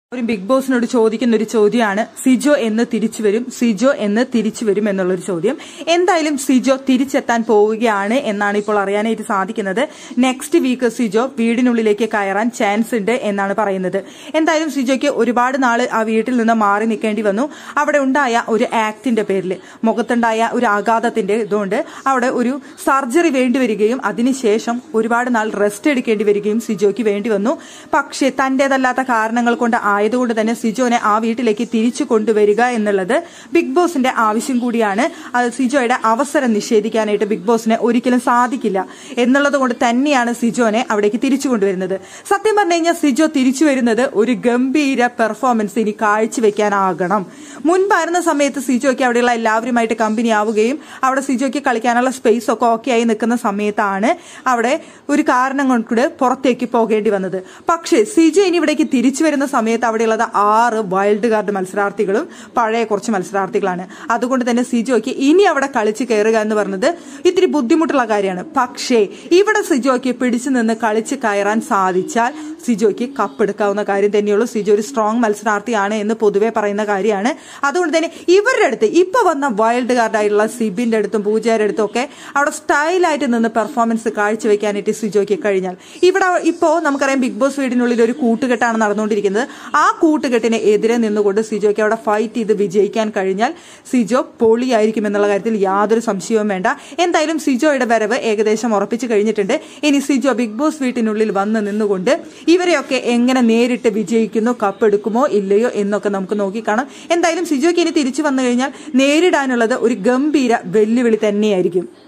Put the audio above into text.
ഒരു ബിഗ് ബോസിനോട് ചോദിക്കുന്ന ഒരു ചോദ്യമാണ് സിജോ എന്ന് തിരിച്ചു വരും സിജോ എന്ന് തിരിച്ചു വരും എന്നുള്ളൊരു ചോദ്യം എന്തായാലും സിജോ തിരിച്ചെത്താൻ പോവുകയാണ് എന്നാണ് ഇപ്പോൾ അറിയാനായിട്ട് സാധിക്കുന്നത് നെക്സ്റ്റ് വീക്ക് സിജോ വീടിനുള്ളിലേക്ക് കയറാൻ ചാൻസ് ഉണ്ട് എന്നാണ് പറയുന്നത് എന്തായാലും സിജോയ്ക്ക് ഒരുപാട് നാള് ആ വീട്ടിൽ നിന്ന് മാറി നിൽക്കേണ്ടി വന്നു അവിടെ ഉണ്ടായ ഒരു ആക്ടിന്റെ പേരിൽ മുഖത്തുണ്ടായ ഒരു ആഘാതത്തിന്റെ ഇതുകൊണ്ട് അവിടെ ഒരു സർജറി വേണ്ടി വരികയും അതിനുശേഷം ഒരുപാട് നാൾ റെസ്റ്റ് എടുക്കേണ്ടി വരികയും സിജോയ്ക്ക് വേണ്ടി വന്നു പക്ഷേ തന്റേതല്ലാത്ത കാരണങ്ങൾ കൊണ്ട് ആയതുകൊണ്ട് തന്നെ സിജോനെ ആ വീട്ടിലേക്ക് തിരിച്ചു കൊണ്ടുവരിക എന്നുള്ളത് ബിഗ് ബോസിന്റെ ആവശ്യം കൂടിയാണ് അത് സിജോയുടെ അവസരം നിഷേധിക്കാനായിട്ട് ബിഗ് ബോസിന് ഒരിക്കലും സാധിക്കില്ല എന്നുള്ളത് കൊണ്ട് തന്നെയാണ് സിജോനെ അവിടേക്ക് തിരിച്ചു കൊണ്ടുവരുന്നത് സത്യം പറഞ്ഞു കഴിഞ്ഞാൽ സിജോ തിരിച്ചു വരുന്നത് ഒരു ഗംഭീര പെർഫോമൻസ് ഇനി കാഴ്ചവെക്കാനാകണം മുൻപായിരുന്ന സമയത്ത് സിജോയ്ക്ക് അവിടെയുള്ള എല്ലാവരുമായിട്ട് കമ്പനി ആവുകയും അവിടെ സിജോയ്ക്ക് കളിക്കാനുള്ള സ്പേസ് ഒക്കെ ഓക്കെ ആയി നിൽക്കുന്ന സമയത്താണ് അവിടെ ഒരു കാരണം കൊണ്ട് പുറത്തേക്ക് പോകേണ്ടി വന്നത് പക്ഷേ സിജോ ഇനി ഇവിടേക്ക് തിരിച്ചു വരുന്ന സമയത്ത് അവിടെയുള്ളത് ആറ് വൈൽഡ് കാർഡ് മത്സരാർത്ഥികളും പഴയ കുറച്ച് മത്സരാർത്ഥികളാണ് അതുകൊണ്ട് തന്നെ സിജോയ്ക്ക് ഇനി അവിടെ കളിച്ച് കയറുക എന്ന് പറഞ്ഞത് ഇത്തിരി ബുദ്ധിമുട്ടുള്ള കാര്യമാണ് പക്ഷേ ഇവിടെ സിജോയ്ക്ക് പിടിച്ചു നിന്ന് കളിച്ച് കയറാൻ സാധിച്ചാൽ സിജോയ്ക്ക് കപ്പെടുക്കാവുന്ന കാര്യം തന്നെയുള്ളൂ സിജോ ഒരു സ്ട്രോങ് മത്സരാർത്ഥിയാണ് എന്ന് പൊതുവെ പറയുന്ന കാര്യമാണ് അതുകൊണ്ട് തന്നെ ഇവരുടെ അടുത്ത് ഇപ്പൊ വന്ന വൈൽഡ് കാർഡായിട്ടുള്ള സിബിന്റെ അടുത്തും പൂജയുടെ അടുത്തും ഒക്കെ അവിടെ സ്റ്റൈലായിട്ട് നിന്ന് പെർഫോമൻസ് കാഴ്ചവെക്കാനായിട്ട് സിജോയ്ക്ക് കഴിഞ്ഞാൽ ഇവിടെ ഇപ്പോ നമുക്കറിയാം ബിഗ് ബോസ് വീടിനുള്ളിൽ ഒരു കൂട്ടുകെട്ടാണ് നടന്നുകൊണ്ടിരിക്കുന്നത് ആ കൂട്ടുകെട്ടിന് എതിരെ നിന്നുകൊണ്ട് സിജോയ്ക്ക് അവിടെ ഫൈറ്റ് ചെയ്ത് വിജയിക്കാൻ കഴിഞ്ഞാൽ സിജോ പൊളിയായിരിക്കും എന്നുള്ള കാര്യത്തിൽ യാതൊരു സംശയവും വേണ്ട എന്തായാലും സിജോയുടെ വരവ് ഏകദേശം ഉറപ്പിച്ചു കഴിഞ്ഞിട്ടുണ്ട് ഇനി സിജോ ബിഗ് ബോസ് വീട്ടിനുള്ളിൽ വന്ന് നിന്നുകൊണ്ട് ഇവരെയൊക്കെ എങ്ങനെ നേരിട്ട് വിജയിക്കുന്നു കപ്പെടുക്കുമോ ഇല്ലയോ എന്നൊക്കെ നമുക്ക് നോക്കിക്കാണാം എന്തായാലും സിജോയ്ക്ക് ഇനി തിരിച്ചു വന്നു കഴിഞ്ഞാൽ നേരിടാനുള്ളത് ഒരു ഗംഭീര വെല്ലുവിളി തന്നെയായിരിക്കും